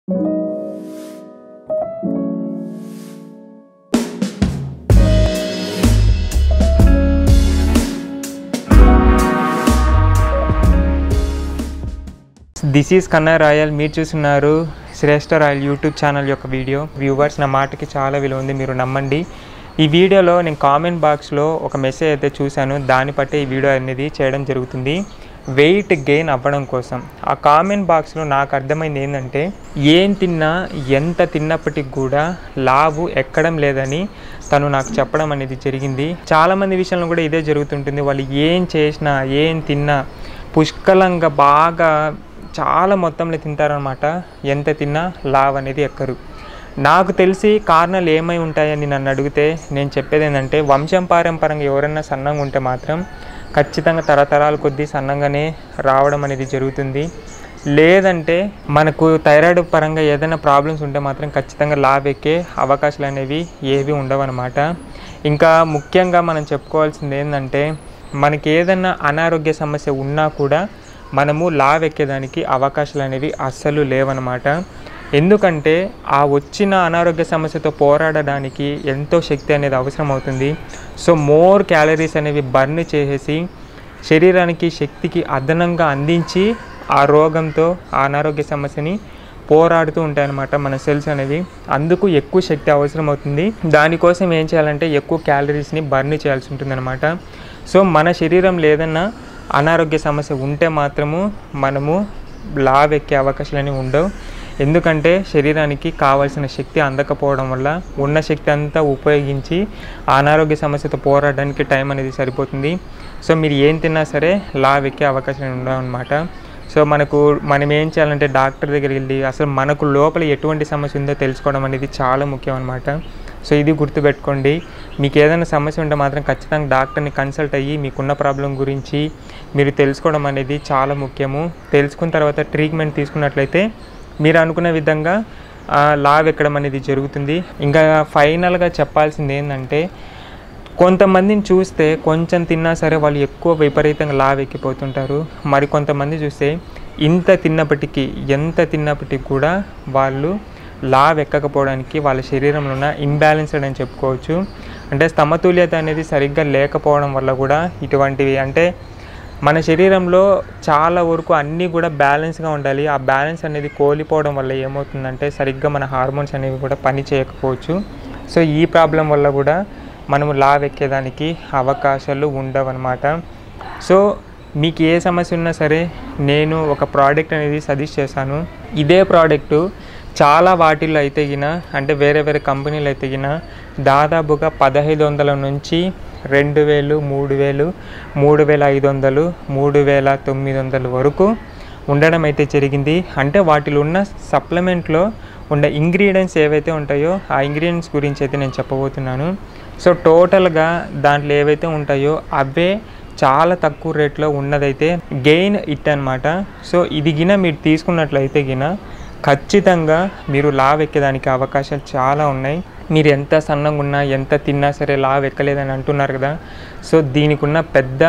this is కన్నా Royal మీరు చూస్తున్నారు శ్రేష్ఠ రాయల్ యూట్యూబ్ ఛానల్ యొక్క వీడియో వ్యూవర్స్ నా మాటకి చాలా విలువ ఉంది మీరు నమ్మండి ఈ వీడియోలో నేను కామెంట్ బాక్స్లో ఒక మెసేజ్ అయితే చూశాను దాన్ని బట్టి ఈ వీడియో అనేది చేయడం జరుగుతుంది వెయిట్ గెయిన్ అవ్వడం కోసం ఆ కామెంట్ బాక్స్లో నాకు అర్థమైంది ఏంటంటే ఏం తిన్నా ఎంత తిన్నప్పటికి కూడా లావు ఎక్కడం లేదని తను నాకు చెప్పడం అనేది జరిగింది చాలామంది విషయంలో కూడా ఇదే జరుగుతుంటుంది వాళ్ళు ఏం చేసినా ఏం తిన్నా పుష్కలంగా బాగా చాలా మొత్తంలో తింటారనమాట ఎంత తిన్నా లావ్ అనేది ఎక్కరు నాకు తెలిసి కారణాలు ఏమై ఉంటాయని నన్ను అడిగితే నేను చెప్పేది ఏంటంటే వంశం పారంపరంగా ఎవరైనా సన్నంగా ఉంటే మాత్రం ఖచ్చితంగా తరతరాల కొద్దీ సన్నంగానే రావడం అనేది జరుగుతుంది లేదంటే మనకు థైరాయిడ్ పరంగా ఏదైనా ప్రాబ్లమ్స్ ఉంటే మాత్రం ఖచ్చితంగా లావ్ ఎక్కే అవకాశాలు అనేవి ఏవి ఉండవన్నమాట ఇంకా ముఖ్యంగా మనం చెప్పుకోవాల్సింది ఏంటంటే మనకి ఏదైనా అనారోగ్య సమస్య ఉన్నా కూడా మనము లావ్ ఎక్కేదానికి అవకాశాలు అనేవి అస్సలు లేవన్నమాట ఎందుకంటే ఆ వచ్చిన అనారోగ్య సమస్యతో పోరాడడానికి ఎంతో శక్తి అనేది అవసరం అవుతుంది సో మోర్ క్యాలరీస్ అనేవి బర్న్ చేసేసి శరీరానికి శక్తికి అదనంగా అందించి ఆ రోగంతో ఆ అనారోగ్య సమస్యని పోరాడుతూ ఉంటాయన్నమాట మన సెల్స్ అనేవి అందుకు ఎక్కువ శక్తి అవసరం అవుతుంది దానికోసం ఏం చేయాలంటే ఎక్కువ క్యాలరీస్ని బర్న్ చేయాల్సి ఉంటుందన్నమాట సో మన శరీరంలో ఏదన్నా అనారోగ్య సమస్య ఉంటే మాత్రము మనము లావ్ ఎక్కే అవకాశాలు అనేవి ఉండవు ఎందుకంటే శరీరానికి కావాల్సిన శక్తి అందకపోవడం వల్ల ఉన్న శక్తి అంతా ఉపయోగించి ఆ అనారోగ్య సమస్యతో పోరాడడానికి టైం అనేది సరిపోతుంది సో మీరు ఏం తిన్నా సరే లావ్ ఎక్కే అవకాశాలు ఉండవు అనమాట సో మనకు మనం ఏం చేయాలంటే డాక్టర్ దగ్గరికి వెళ్ళి అసలు మనకు లోపల ఎటువంటి సమస్య ఉందో తెలుసుకోవడం అనేది చాలా ముఖ్యం అనమాట సో ఇది గుర్తుపెట్టుకోండి మీకు ఏదైనా సమస్య ఉంటే మాత్రం ఖచ్చితంగా డాక్టర్ని కన్సల్ట్ అయ్యి మీకున్న ప్రాబ్లం గురించి మీరు తెలుసుకోవడం అనేది చాలా ముఖ్యము తెలుసుకున్న తర్వాత ట్రీట్మెంట్ తీసుకున్నట్లయితే మీరు అనుకున్న విధంగా ఆ, లావ్ ఎక్కడం అనేది జరుగుతుంది ఇంకా ఫైనల్గా చెప్పాల్సింది ఏంటంటే కొంతమందిని చూస్తే కొంచెం తిన్నా సరే వాళ్ళు ఎక్కువ విపరీతంగా లావ్ ఎక్కిపోతుంటారు మరి కొంతమంది చూస్తే ఇంత తిన్నప్పటికీ ఎంత తిన్నప్పటికీ కూడా వాళ్ళు లావ్ ఎక్కకపోవడానికి వాళ్ళ శరీరంలో ఉన్న ఇంబ్యాలెన్స్డ్ అని చెప్పుకోవచ్చు అంటే సమతుల్యత అనేది సరిగ్గా లేకపోవడం వల్ల కూడా ఇటువంటివి అంటే మన శరీరంలో చాలా వరకు అన్నీ కూడా బ్యాలెన్స్గా ఉండాలి ఆ బ్యాలెన్స్ అనేది కోల్పోవడం వల్ల ఏమవుతుందంటే సరిగ్గా మన హార్మోన్స్ అనేవి కూడా పని చేయకపోవచ్చు సో ఈ ప్రాబ్లం వల్ల కూడా మనము లావ్ ఎక్కేదానికి అవకాశాలు ఉండవన్నమాట సో మీకు ఏ సమస్య ఉన్నా సరే నేను ఒక ప్రోడక్ట్ అనేది సజెస్ట్ చేశాను ఇదే ప్రోడక్టు చాలా వాటిల్లో అయితే గిన అంటే వేరే వేరే కంపెనీలు అయితే గిన దాదాపుగా పదహైదు వందల నుంచి రెండు వేలు మూడు వేలు మూడు వేల ఐదు వందలు మూడు వేల తొమ్మిది వందల వరకు ఉండడం అయితే జరిగింది అంటే వాటిలో ఉన్న సప్లిమెంట్లో ఉండే ఇంగ్రీడియంట్స్ ఏవైతే ఉంటాయో ఆ ఇంగ్రీడియంట్స్ గురించి అయితే నేను చెప్పబోతున్నాను సో టోటల్గా దాంట్లో ఏవైతే ఉంటాయో అవే చాలా తక్కువ రేట్లో ఉన్నదైతే గెయిన్ ఇట్ అనమాట సో ఇది గిన మీరు తీసుకున్నట్లయితే గిన ఖచ్చితంగా మీరు లావ్ ఎక్కేదానికి అవకాశాలు చాలా ఉన్నాయి మీరు ఎంత సన్నంగా ఉన్నా ఎంత తిన్నా సరే లావ్ ఎక్కలేదని అంటున్నారు కదా సో దీనికి ఉన్న పెద్ద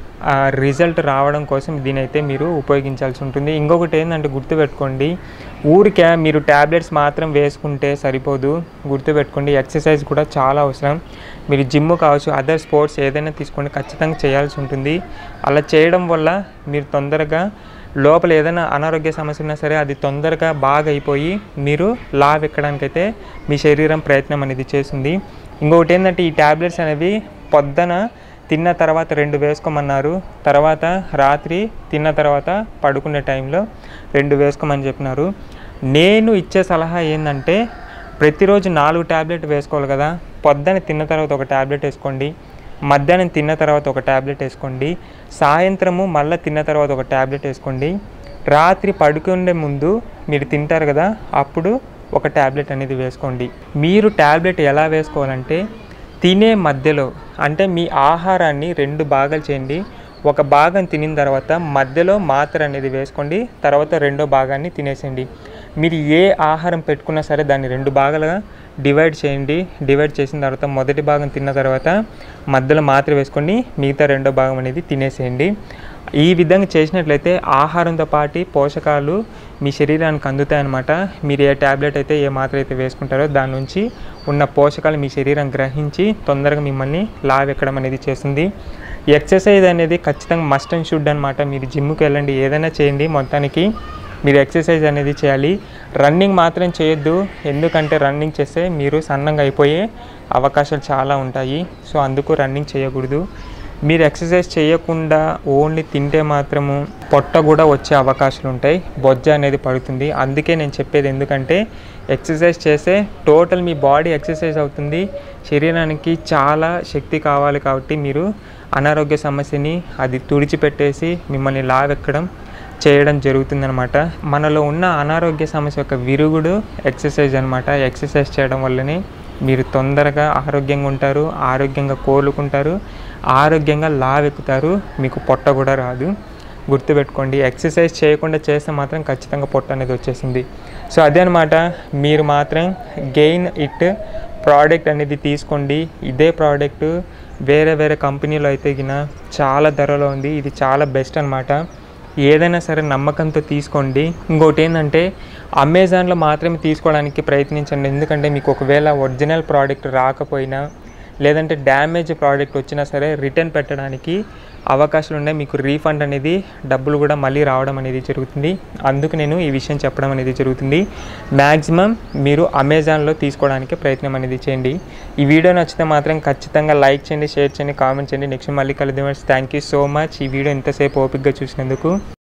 రిజల్ట్ రావడం కోసం దీని అయితే మీరు ఉపయోగించాల్సి ఉంటుంది ఇంకొకటి ఏంటంటే గుర్తుపెట్టుకోండి ఊరికే మీరు ట్యాబ్లెట్స్ మాత్రం వేసుకుంటే సరిపోదు గుర్తుపెట్టుకోండి ఎక్సర్సైజ్ కూడా చాలా అవసరం మీరు జిమ్ కావచ్చు అదర్ స్పోర్ట్స్ ఏదైనా తీసుకోండి ఖచ్చితంగా చేయాల్సి ఉంటుంది అలా చేయడం వల్ల మీరు తొందరగా లోపల ఏదైనా అనారోగ్య సమస్య ఉన్నా సరే అది తొందరగా బాగా అయిపోయి మీరు లావ్ ఎక్కడానికైతే మీ శరీరం ప్రయత్నం అనేది చేస్తుంది ఇంకొకటి ఏంటంటే ఈ ట్యాబ్లెట్స్ అనేవి పొద్దున తిన్న తర్వాత రెండు వేసుకోమన్నారు తర్వాత రాత్రి తిన్న తర్వాత పడుకునే టైంలో రెండు వేసుకోమని చెప్పినారు నేను ఇచ్చే సలహా ఏంటంటే ప్రతిరోజు నాలుగు ట్యాబ్లెట్ వేసుకోవాలి కదా పొద్దున తిన్న తర్వాత ఒక ట్యాబ్లెట్ వేసుకోండి మధ్యాహ్నం తిన్న తర్వాత ఒక ట్యాబ్లెట్ వేసుకోండి సాయంత్రము మళ్ళీ తిన్న తర్వాత ఒక ట్యాబ్లెట్ వేసుకోండి రాత్రి పడుకునే ముందు మీరు తింటారు కదా అప్పుడు ఒక ట్యాబ్లెట్ అనేది వేసుకోండి మీరు ట్యాబ్లెట్ ఎలా వేసుకోవాలంటే తినే మధ్యలో అంటే మీ ఆహారాన్ని రెండు భాగాలు చేయండి ఒక భాగం తినిన తర్వాత మధ్యలో మాత్ర అనేది వేసుకోండి తర్వాత రెండో భాగాన్ని తినేసేయండి మీరు ఏ ఆహారం పెట్టుకున్నా సరే దాన్ని రెండు భాగాలుగా డివైడ్ చేయండి డివైడ్ చేసిన తర్వాత మొదటి భాగం తిన్న తర్వాత మధ్యలో మాత్ర వేసుకోండి మిగతా రెండో భాగం అనేది తినేసేయండి ఈ విధంగా చేసినట్లయితే ఆహారంతో పాటు పోషకాలు మీ శరీరానికి అందుతాయన్నమాట మీరు ఏ ట్యాబ్లెట్ అయితే ఏ మాత్ర అయితే వేసుకుంటారో దాని నుంచి ఉన్న పోషకాలు మీ శరీరం గ్రహించి తొందరగా మిమ్మల్ని లావెక్కడం అనేది చేస్తుంది ఎక్సర్సైజ్ అనేది ఖచ్చితంగా మస్ట్ అండ్ షుడ్ అనమాట మీరు జిమ్కి వెళ్ళండి ఏదైనా చేయండి మొత్తానికి మీరు ఎక్సర్సైజ్ అనేది చేయాలి రన్నింగ్ మాత్రం చేయొద్దు ఎందుకంటే రన్నింగ్ చేస్తే మీరు సన్నంగా అయిపోయే అవకాశాలు చాలా ఉంటాయి సో అందుకు రన్నింగ్ చేయకూడదు మీరు ఎక్సర్సైజ్ చేయకుండా ఓన్లీ తింటే మాత్రము పొట్ట కూడా వచ్చే అవకాశాలు ఉంటాయి బొజ్జ అనేది పడుతుంది అందుకే నేను చెప్పేది ఎందుకంటే ఎక్సర్సైజ్ చేస్తే టోటల్ మీ బాడీ ఎక్సర్సైజ్ అవుతుంది శరీరానికి చాలా శక్తి కావాలి కాబట్టి మీరు అనారోగ్య సమస్యని అది తుడిచిపెట్టేసి మిమ్మల్ని లావెక్కడం చేయడం జరుగుతుందనమాట మనలో ఉన్న అనారోగ్య సమస్య యొక్క విరుగుడు ఎక్సర్సైజ్ అనమాట ఎక్సర్సైజ్ చేయడం వల్లనే మీరు తొందరగా ఆరోగ్యంగా ఉంటారు ఆరోగ్యంగా కోలుకుంటారు ఆరోగ్యంగా లావెక్కుతారు మీకు పొట్ట కూడా రాదు గుర్తుపెట్టుకోండి ఎక్సర్సైజ్ చేయకుండా చేస్తే మాత్రం ఖచ్చితంగా పొట్ట అనేది వచ్చేసింది సో అదే అనమాట మీరు మాత్రం గెయిన్ ఇట్ ప్రోడక్ట్ అనేది తీసుకోండి ఇదే ప్రోడక్ట్ వేరే వేరే కంపెనీలో అయితే గిన చాలా ధరలో ఉంది ఇది చాలా బెస్ట్ అనమాట ఏదైనా సరే నమ్మకంతో తీసుకోండి ఇంకోటి ఏంటంటే అమెజాన్లో మాత్రమే తీసుకోవడానికి ప్రయత్నించండి ఎందుకంటే మీకు ఒకవేళ ఒరిజినల్ ప్రోడక్ట్ రాకపోయినా లేదంటే డ్యామేజ్ ప్రోడక్ట్ వచ్చినా సరే రిటర్న్ పెట్టడానికి అవకాశాలు ఉన్నాయి మీకు రీఫండ్ అనేది డబ్బులు కూడా మళ్ళీ రావడం అనేది జరుగుతుంది అందుకు నేను ఈ విషయం చెప్పడం అనేది జరుగుతుంది మ్యాక్సిమం మీరు అమెజాన్లో తీసుకోవడానికి ప్రయత్నం అనేది చేయండి ఈ వీడియో నచ్చితే మాత్రం ఖచ్చితంగా లైక్ చేయండి షేర్ చేయండి కామెంట్ చేయండి నెక్స్ట్ మళ్ళీ కలుద్దాం థ్యాంక్ యూ సో మచ్ ఈ వీడియో ఇంతసేపు ఓపిక్గా చూసినందుకు